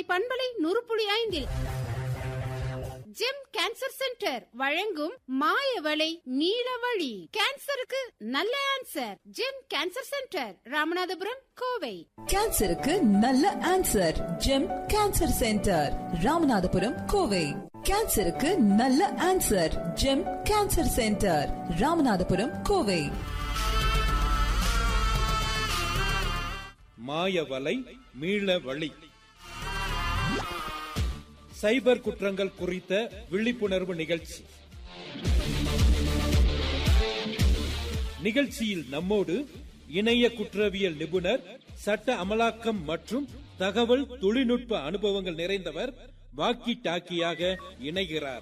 பண்பலை நூறு புள்ளி ஐந்தில் ஜெம் கேன்சர் சென்டர் வழங்கும் மாயவளை நீலவழி கேன்சருக்கு நல்ல answer gem cancer centre Ramanathapuram Kovai கேன்சருக்கு நல்ல answer gem cancer centre Ramanathapuram Kovai கேன்சருக்கு நல்ல answer gem cancer centre Ramanathapuram Kovai மாயவலை மீள வழி சைபர் குற்றங்கள் குறித்த விழிப்புணர்வு நிகழ்ச்சி நிகழ்ச்சியில் நம்மோடு இணைய குற்றவியல் நிபுணர் சட்ட அமலாக்கம் மற்றும் தகவல் தொழில்நுட்ப அனுபவங்கள் நிறைந்தவர் வாக்கி டாக்கியாக இணைகிறார்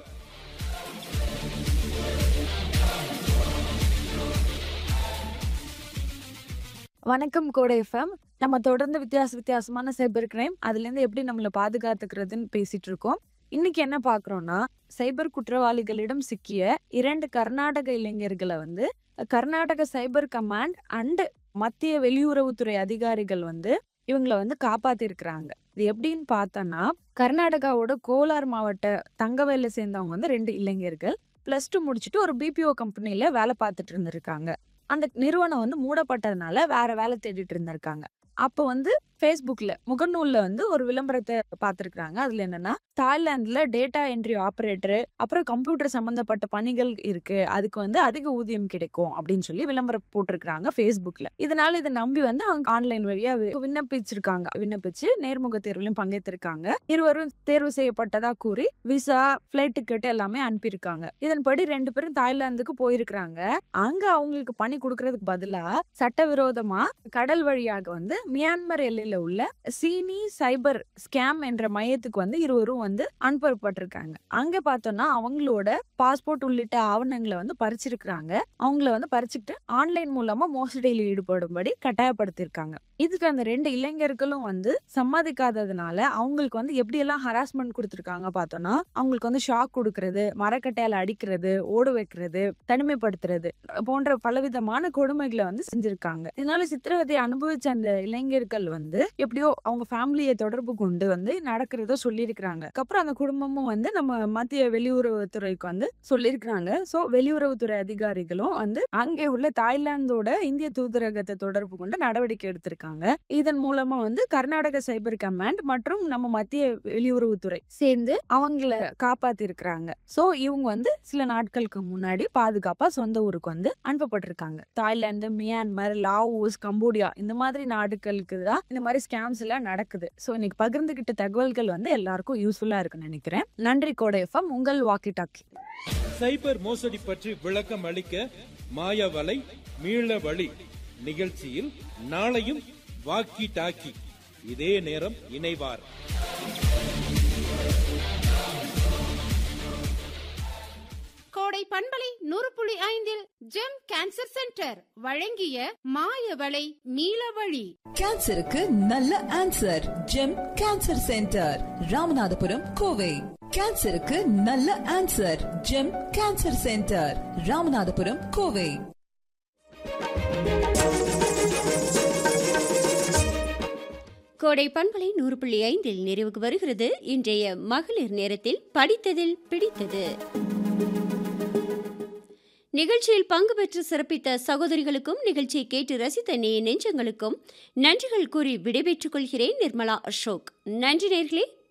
வணக்கம் கோடை எஃப்எம் நம்ம தொடர்ந்து வித்தியாச வித்தியாசமான சைபர் கிரைம் அதுல இருந்து எப்படி நம்மள பாதுகாத்துக்கிறதுன்னு பேசிட்டு இருக்கோம் இன்னைக்கு என்ன பாக்குறோம்னா சைபர் குற்றவாளிகளிடம் சிக்கிய இரண்டு கர்நாடக இளைஞர்களை வந்து கர்நாடக சைபர் கமாண்ட் அண்ட் மத்திய வெளியுறவுத்துறை அதிகாரிகள் வந்து இவங்களை வந்து காப்பாத்திருக்கிறாங்க இது எப்படின்னு பார்த்தோன்னா கர்நாடகாவோட கோலார் மாவட்ட தங்கவேல சேர்ந்தவங்க வந்து ரெண்டு இளைஞர்கள் பிளஸ் டூ முடிச்சுட்டு ஒரு பிபிஓ கம்பெனில வேலை பார்த்துட்டு இருந்திருக்காங்க அந்த நிறுவனம் வந்து மூடப்பட்டதுனால வேற வேலை தேடிட்டு இருந்திருக்காங்க அப்போ வந்து ஃபேஸ்புக்ல முகநூல்ல வந்து ஒரு விளம்பரத்தை பார்த்துருக்காங்க அதுல என்னன்னா தாய்லாந்துல டேட்டா என்ட்ரி ஆப்ரேட்டர் அப்புறம் கம்ப்யூட்டர் சம்பந்தப்பட்ட பணிகள் இருக்கு அதுக்கு வந்து அதிக ஊதியம் கிடைக்கும் அப்படின்னு சொல்லி விளம்பரம் போட்டிருக்காங்க ஃபேஸ்புக்ல இதனால இதை நம்பி வந்து அவங்க ஆன்லைன் வழியா வி- விண்ணப்பிச்சிருக்காங்க விண்ணப்பிச்சு நேர்முக தேர்விலும் பங்கேற்றிருக்காங்க இருவரும் தேர்வு செய்யப்பட்டதா கூறி விசா ஃபிளைட் டிக்கெட் எல்லாமே அனுப்பியிருக்காங்க இதன்படி ரெண்டு பேரும் தாய்லாந்துக்கு போயிருக்கிறாங்க அங்க அவங்களுக்கு பணி கொடுக்கறதுக்கு பதிலா சட்டவிரோதமா கடல் வழியாக வந்து மியான்மர் எல்லையில உள்ள சீனி சைபர் ஸ்கேம் என்ற மையத்துக்கு வந்து இருவரும் வந்து அனுப்பப்பட்டிருக்காங்க அங்க பார்த்தோம்னா அவங்களோட பாஸ்போர்ட் உள்ளிட்ட ஆவணங்களை வந்து பறிச்சிருக்கிறாங்க அவங்கள வந்து பறிச்சுக்கிட்டு ஆன்லைன் மூலமா மோசடியில் ஈடுபடும்படி கட்டாயப்படுத்தியிருக்காங்க இதுக்கு அந்த ரெண்டு இளைஞர்களும் வந்து சம்மதிக்காததுனால அவங்களுக்கு வந்து எப்படியெல்லாம் ஹராஸ்மெண்ட் கொடுத்துருக்காங்க பார்த்தோம்னா அவங்களுக்கு வந்து ஷாக் கொடுக்கறது மரக்கட்டையால அடிக்கிறது ஓட வைக்கிறது தனிமைப்படுத்துறது போன்ற பலவிதமான கொடுமைகளை வந்து செஞ்சிருக்காங்க இதனால சித்திரவதை அனுபவிச்ச அந்த இளைஞர்கள் வந்து எப்படியோ அவங்க ஃபேமிலியை தொடர்பு கொண்டு வந்து நடக்கிறத சொல்லியிருக்கிறாங்க அப்புறம் அந்த குடும்பமும் வந்து நம்ம மத்திய வெளியுறவுத்துறைக்கு வந்து சொல்லியிருக்கிறாங்க சோ வெளியுறவுத்துறை அதிகாரிகளும் வந்து அங்கே உள்ள தாய்லாந்தோட இந்திய தூதரகத்தை தொடர்பு கொண்டு நடவடிக்கை எடுத்திருக்காங்க இதன் மூலமா வந்து கர்நாடக சைபர் கமாண்ட் மற்றும் நம்ம மத்திய வெளியுறவுத்துறை சேர்ந்து அவங்கள காப்பாத்தி இருக்கிறாங்க சோ இவங்க வந்து சில நாட்களுக்கு முன்னாடி பாதுகாப்பா சொந்த ஊருக்கு வந்து அனுப்பப்பட்டிருக்காங்க தாய்லாந்து மியான்மர் லாவோஸ் கம்போடியா இந்த மாதிரி நாடுகளுக்கு தான் இந்த மாதிரி ஸ்கேம்ஸ் எல்லாம் நடக்குது சோ இன்னைக்கு பகிர்ந்துகிட்ட தகவல்கள் வந்து எல்லாருக்கும் யூஸ்ஃபுல்லா இருக்குன்னு நினைக்கிறேன் நன்றி கோடை எஃப்எம் உங்கள் வாக்கி டாக்கி சைபர் மோசடி பற்றி விளக்கம் அளிக்க மாயவலை மீள வழி நிகழ்ச்சியில் நாளையும் வாக்கி டாக்கி இதே நேரம் இணைவார் கோடை பண்பலை நூறு புள்ளி ஐந்தில் ஜெம் கேன்சர் சென்டர் வழங்கிய மாயவளை நீலவழி கேன்சருக்கு நல்ல answer gem cancer centre Ramanathapuram Kovai கேன்சருக்கு நல்ல answer gem cancer centre Ramanathapuram Kovai Kodai பண்பலை நூறு புள்ளி ஐந்தில் நிறைவுக்கு வருகிறது இன்றைய மகளிர் நேரத்தில் படித்ததில் பிடித்தது நிகழ்ச்சியில் பங்கு பெற்று சிறப்பித்த சகோதரிகளுக்கும் நிகழ்ச்சியை கேட்டு ரசித்த நே நெஞ்சங்களுக்கும் நன்றிகள் கூறி விடைபெற்றுக் கொள்கிறேன் நிர்மலா அசோக் நன்றி நேர்களே